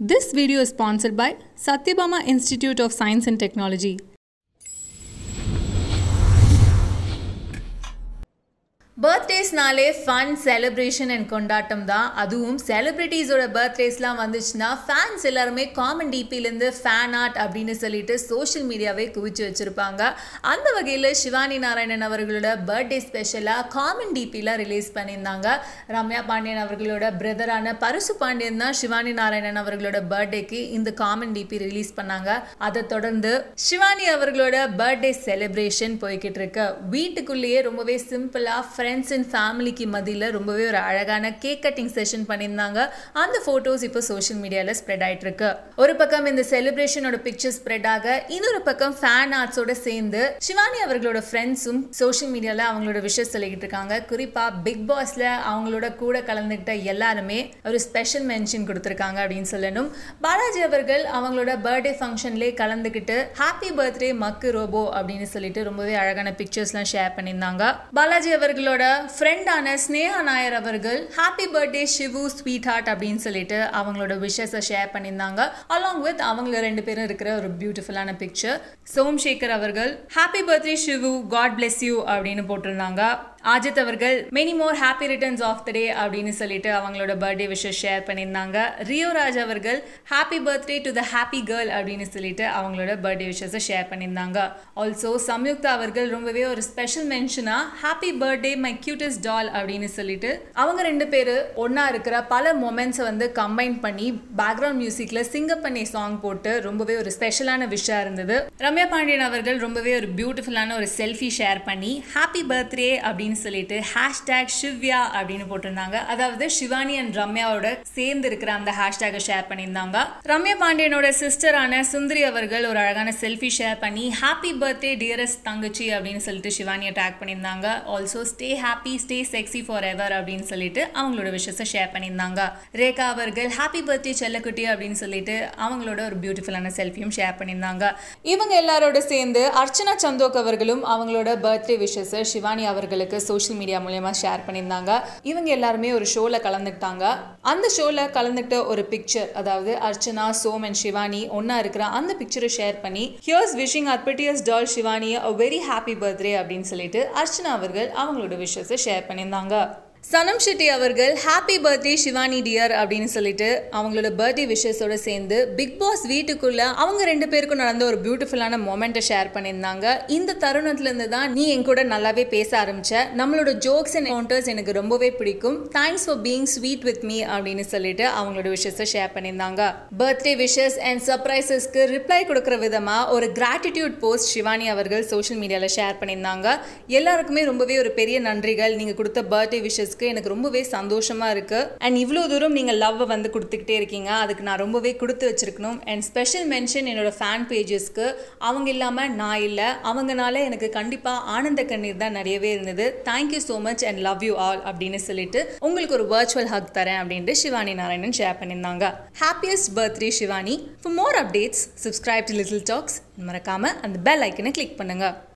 This video is sponsored by Satyabama Institute of Science and Technology. பர்த்டேஸ்னாலே fun celebration and கொண்டாட்டம் தான் அதுவும் செலிபிரிட்டிஸோட பர்த்டேஸ்லாம் வந்துச்சுன்னா ஃபேன்ஸ் எல்லாருமே காமன் டிபிலேருந்து ஃபேன் ஆர்ட் அப்படின்னு சொல்லிட்டு சோஷியல் மீடியாவே குவிச்சு வச்சுருப்பாங்க அந்த வகையில் சிவானி நாராயணன் அவர்களோட பர்த்டே ஸ்பெஷலாக காமன் டிபியில் ரிலீஸ் பண்ணியிருந்தாங்க ரம்யா பாண்டியன் அவர்களோட பிரதரான பரசு பாண்டியன் தான் சிவானி நாராயணன் அவர்களோட பர்த்டேக்கு இந்த காமன் டிபி ரிலீஸ் பண்ணாங்க அதை தொடர்ந்து சிவானி அவர்களோட பர்த்டே செலிப்ரேஷன் போய்கிட்டு இருக்கு வீட்டுக்குள்ளேயே ரொம்பவே சிம்பிளாக ஃப்ரெண்ட்ஸ் அண்ட் ஃபேமிலிக்கு மத்தியில் ரொம்பவே ஒரு அழகான கேக் கட்டிங் செஷன் பண்ணியிருந்தாங்க அந்த ஃபோட்டோஸ் இப்போ சோஷியல் மீடியாவில் ஸ்ப்ரெட் ஆயிட்டு இருக்கு ஒரு பக்கம் இந்த செலிப்ரேஷனோட பிக்சர் ஸ்ப்ரெட் ஆக இன்னொரு பக்கம் ஃபேன் ஆர்ட்ஸோட சேர்ந்து சிவானி அவர்களோட ஃப்ரெண்ட்ஸும் சோஷியல் மீடியாவில் அவங்களோட விஷஸ் சொல்லிக்கிட்டு இருக்காங்க குறிப்பாக பிக் பாஸ்ல அவங்களோட கூட கலந்துக்கிட்ட எல்லாருமே ஒரு ஸ்பெஷல் மென்ஷன் கொடுத்துருக்காங்க அப்படின்னு சொல்லணும் பாலாஜி அவர்கள் அவங்களோட பர்த்டே ஃபங்க்ஷன்லேயே கலந்துக்கிட்டு ஹாப்பி பர்த்டே மக்கு ரோபோ அப்படின்னு சொல்லிட்டு ரொம்பவே அழகான பிக்சர்ஸ்லாம் ஷேர் பண்ணியிருந்தாங்க பாலாஜி அவர்களோட ஃப்ரெண்டான ஸ்னேகா நாயர் அவர்கள் happy birthday Shivu sweetheart அப்படின்னு சொல்லிட்டு அவங்களோட விஷஸை ஷேர் பண்ணியிருந்தாங்க அலாங் வித் அவங்க ரெண்டு பேரும் இருக்கிற ஒரு பியூட்டிஃபுல்லான பிக்சர் சோம்சேகர் அவர்கள் happy birthday Shivu God bless you அப்படின்னு போட்டிருந்தாங்க அஜித் அவர்கள் many more happy returns of the day அப்படின்னு சொல்லிட்டு அவங்களோட பர்த்டே விஷஸ் ஷேர் பண்ணியிருந்தாங்க ரியோ ராஜ் அவர்கள் happy birthday to the happy girl அப்படின்னு சொல்லிட்டு அவங்களோட பர்த்டே விஷஸை ஷேர் பண்ணியிருந்தாங்க ஆல்சோ சம்யுக்தா அவர்கள் ரொம்பவே ஒரு ஸ்பெஷல் மென்ஷனா happy birthday my cutest doll அப்படின்னு சொல்லிட்டு அவங்க ரெண்டு பேர் ஒன்றா இருக்கிற பல மொமெண்ட்ஸை வந்து கம்பைன் பண்ணி பேக்ரவுண்ட் மியூசிக்கில் சிங்கப் பண்ணி சாங் போட்டு ரொம்பவே ஒரு ஸ்பெஷலான விஷயம் இருந்தது ரம்யா பாண்டியன் அவர்கள் ரொம்பவே ஒரு பியூட்டிஃபுல்லான ஒரு செல்ஃபி ஷேர் பண்ணி ஹாப்பி பர்த்டே அப்படின்னு சொல்லிட்டு ஹேஷ்டேக் ஷிவ்யா அப்படின்னு போட்டிருந்தாங்க அதாவது சிவானி அண்ட் ரம்யாவோட சேர்ந்து இருக்கிற அந்த ஹேஷ்டேகை ஷேர் பண்ணியிருந்தாங்க ரம்யா பாண்டியனோட சிஸ்டரான சுந்தரி அவர்கள் ஒரு அழகான செல்ஃபி ஷேர் பண்ணி ஹாப்பி பர்த்டே டியரஸ்ட் தங்கச்சி அப்படின்னு சொல்லிட்டு சிவானியை டேக் பண்ணியிருந்தாங்க also stay happy stay sexy forever அப்படின்னு சொல்லிட்டு அவங்களோட விஷயத்தை ஷேர் பண்ணியிருந்தாங்க ரேகா அவர்கள் ஹாப்பி பர்த்டே செல்லக்குட்டி அப்படின்னு சொல்லிட்டு அவங்களோட ஒரு பியூட்டிஃபுல்லான செல்ஃபியும் ஷேர் பண்ணியிருந்தாங்க இவங்க எல்லாரோட சேர்ந்து அர்ச்சனா சந்தோக் அவர்களும் அவங்களோட பர்த்டே விஷஸை சிவானி அவர்களுக்கு சோஷியல் மீடியா மூலயமா ஷேர் பண்ணியிருந்தாங்க இவங்க எல்லாருமே ஒரு ஷோவில் கலந்துக்கிட்டாங்க அந்த ஷோவில் கலந்துக்கிட்ட ஒரு பிக்சர் அதாவது அர்ச்சனா சோம் அண்ட் சிவானி ஒன்றா இருக்கிற அந்த பிக்சரை ஷேர் பண்ணி here's wishing our prettiest doll Shivani a very happy birthday அப்படின்னு சொல்லிட்டு அர்ச்சனா அவர்கள் அவங்களோட விஷஸை ஷேர் பண்ணியிருந்தாங்க சனம் ஷெட்டி அவர்கள் ஹாப்பி பர்த்டே சிவானி டியர் அப்படின்னு சொல்லிட்டு அவங்களோட பர்த்டே விஷஸோட சேர்ந்து பிக் பாஸ் வீட்டுக்குள்ள அவங்க ரெண்டு பேருக்கும் நடந்த ஒரு பியூட்டிஃபுல்லான மொமெண்ட்டை ஷேர் பண்ணியிருந்தாங்க இந்த தருணத்துல இருந்து தான் நீ என் கூட நல்லாவே பேச ஆரம்பிச்ச நம்மளோட ஜோக்ஸ் அண்ட் கவுண்டர்ஸ் எனக்கு ரொம்பவே பிடிக்கும் thanks for being sweet with me அப்படின்னு சொல்லிட்டு அவங்களோட விஷஸை ஷேர் பண்ணியிருந்தாங்க பர்த்டே விஷஸ் அண்ட் சர்ப்ரைசஸ்க்கு ரிப்ளை கொடுக்குற விதமா ஒரு கிராட்டிடியூட் போஸ்ட் சிவானி அவர்கள் சோஷியல் மீடியாவில் ஷேர் பண்ணியிருந்தாங்க எல்லாருக்குமே ரொம்பவே ஒரு பெரிய நன்றிகள் நீங்கள் கொடுத்த பர்த்டே விஷஸ்க்கு எனக்கு ரொம்பவே சந்தோஷமா இருக்கு அண்ட் இவ்வளோ தூரம் நீங்கள் லவ்வை வந்து கொடுத்துக்கிட்டே இருக்கீங்க அதுக்கு நான் ரொம்பவே கொடுத்து வச்சிருக்கணும் அண்ட் ஸ்பெஷல் மென்ஷன் என்னோட ஃபேன் பேஜஸ்க்கு அவங்க இல்லாமல் நான் இல்லை அவங்கனால எனக்கு கண்டிப்பாக ஆனந்த கண்ணீர் தான் நிறையவே இருந்தது thank you so much and love you all அப்படின்னு சொல்லிட்டு உங்களுக்கு ஒரு வர்ச்சுவல் ஹக் தரேன் அப்படின்ட்டு சிவானி நாராயணன் ஷேர் பண்ணியிருந்தாங்க happiest birthday Shivani for more updates subscribe to little talks மறக்காம அந்த பெல் ஐக்கனை கிளிக் பண்ணுங்க